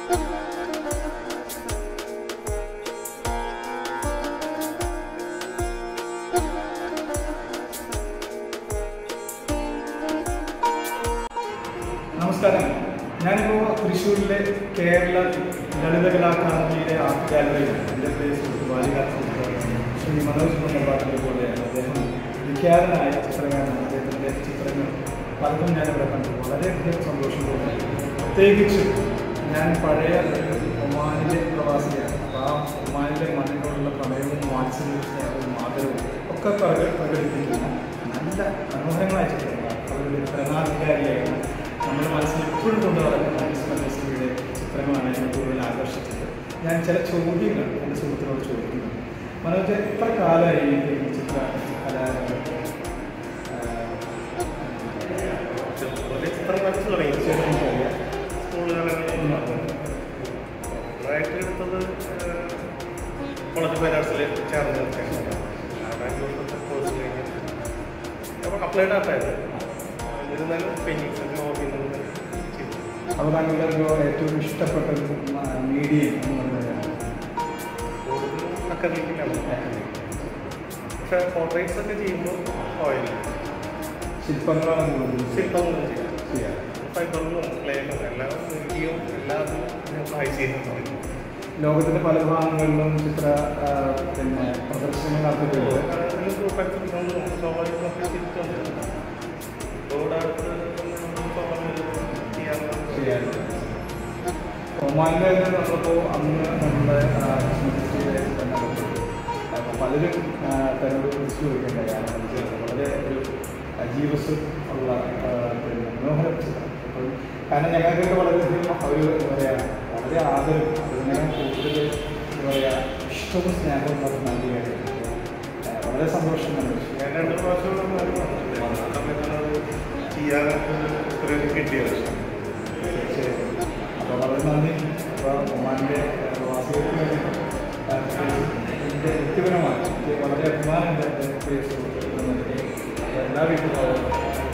നമസ്കാരം ഞാനിപ്പോൾ തൃശ്ശൂരിലെ കേരള ലളിത കലാ അക്കാദമിയുടെ ആർട്ട് ഗാലറിയിലാണ് എൻ്റെ പേര് സുഹൃത്ത് ബാലിക ശ്രീ മനോജ് മുന്നപ്പാട്ടിനെ പോലെയാണ് അദ്ദേഹം വിഖ്യാതനായ ചിത്രകാരനാണ് അദ്ദേഹത്തിൻ്റെ ചിത്രങ്ങൾ പലതും ഞാനിവിടെ കണ്ടു വളരെയധികം സന്തോഷം തോന്നി പ്രത്യേകിച്ച് ഞാൻ പഴയ ഒരു ഒമാനിലെ പ്രവാസിയാണ് അപ്പോൾ ആ ഒമാനിലെ മണ്ണിനോടുള്ള പ്രണയവും വാത്സല്യവും സ്നേഹവും ആദരവും ഒക്കെ പ്രക- പ്രകടിപ്പിക്കുന്ന നല്ല മനോഹരമായ ചിത്രങ്ങളാണ് അവരുടെ ഭരണാധികാരിയായിരുന്നു നമ്മുടെ മനസ്സിൽ എപ്പോഴും കൊണ്ടു നടക്കുന്ന മനസ്സിന്റെ ചിത്രങ്ങളാണ് എന്നെ കൂടുതൽ ആകർഷിച്ചത് ഞാൻ ചില ചോദ്യങ്ങൾ എൻ്റെ സുഹൃത്തിനോട് ചോദിക്കുന്നു മനോജ് എത്ര കാലമായി ഈ ചിത്ര കലാരംഗത്ത് ചെറുപ്പത്തിലെ ചിത്രം വരച്ചു തുടങ്ങി ചേട്ടനിക്കറിയാം സ്കൂളുകളിൽ ആയിട്ട് എടുത്തത് കോളേജ് ഫൈൻ ആർട്സിൽ ചേർന്ന് ബാംഗ്ലൂരിലത്തെ കോഴ്സ് കഴിഞ്ഞ് അപ്പോൾ അപ്ലൈഡ് ആർട്ടായിരുന്നു എന്നിരുന്നാലും പെയിൻറ്റിങ്സ് ഒക്കെ ഹോബി ചെയ്തു അപ്പോൾ താങ്കളുടെ ഒരു ഏറ്റവും ഇഷ്ടപ്പെട്ട ഒരു മീഡിയം എന്ന് പറയുന്നത് കൂടുതലും അക്കറിലേക്കിലാണ് പക്ഷേ പോർട്രേറ്റ്സ് ഒക്കെ ചെയ്യുമ്പോൾ ഓയിൽ ശില്പങ്ങളാണ് കൂടുതൽ ശില്പങ്ങളും ചെയ്യാം ചെയ്യാം ഫൈബറിലും ക്ലേയിലും എല്ലാം നെല്ലിയും എല്ലാത്തിലും ഞാൻ ട്രൈ ചെയ്യുന്നുണ്ട് ലോകത്തിന്റെ പല ഭാഗങ്ങളിലും ചിത്ര ആ, പിന്നെ പ്രദർശനങ്ങൾ നടത്തിയിട്ടുണ്ട് നിങ്ങൾക്ക് പഠിച്ചിട്ടുണ്ടെന്നും സ്വാഭാവികമൊക്കെ തിരിച്ചുണ്ട് റോഡടുത്ത് ചെയ്യാറുണ്ട് ചെയ്യാറുണ്ട് ഒമാനിലെ നമ്മളിപ്പോൾ അന്ന് നമ്മുടെ ആ, സ്മൃതിയുടെ ബന്ധപ്പെട്ടു അപ്പോൾ പലരും ആ, തന്നോട് കുറിച്ച് ചോദിക്കേണ്ട കാരണം വളരെ ഒരു ജീവസ് ഉള്ള ആ, പിന്നെ മനോഹര ചിത്രം അപ്പോൾ കാരണം ഞങ്ങൾക്കൊക്കെ വളരെയധികം ഒരു എന്താ പറയുക വളരെ ആദരവ് അതിനെ കൂടുതൽ എന്താ പറയുക ഇഷ്ടവും സ്നേഹവും അത് നൽകിയാണ് വളരെ സന്തോഷം മനസ്സിലായി ഞാൻ രണ്ട് പ്രാവശ്യം വന്ന സമയത്താണ് അത് ചെയ്യാനൊക്കെ ഒരു കിട്ടിയത് തീർച്ചയായും അപ്പോൾ വളരെ നന്ദി അപ്പോൾ ഒമാൻ്റെ പ്രവാസികൾക്ക് വേണ്ടി ആ, എൻ്റെ വ്യക്തിപരമായി എനിക്ക് വളരെ അഭിമാനമുണ്ട് എൻ്റെ പ്രിയ സുഹൃത്തുക്കൾ എന്ന നിലയിൽ. അപ്പോൾ എല്ലാ വീട്ടിലും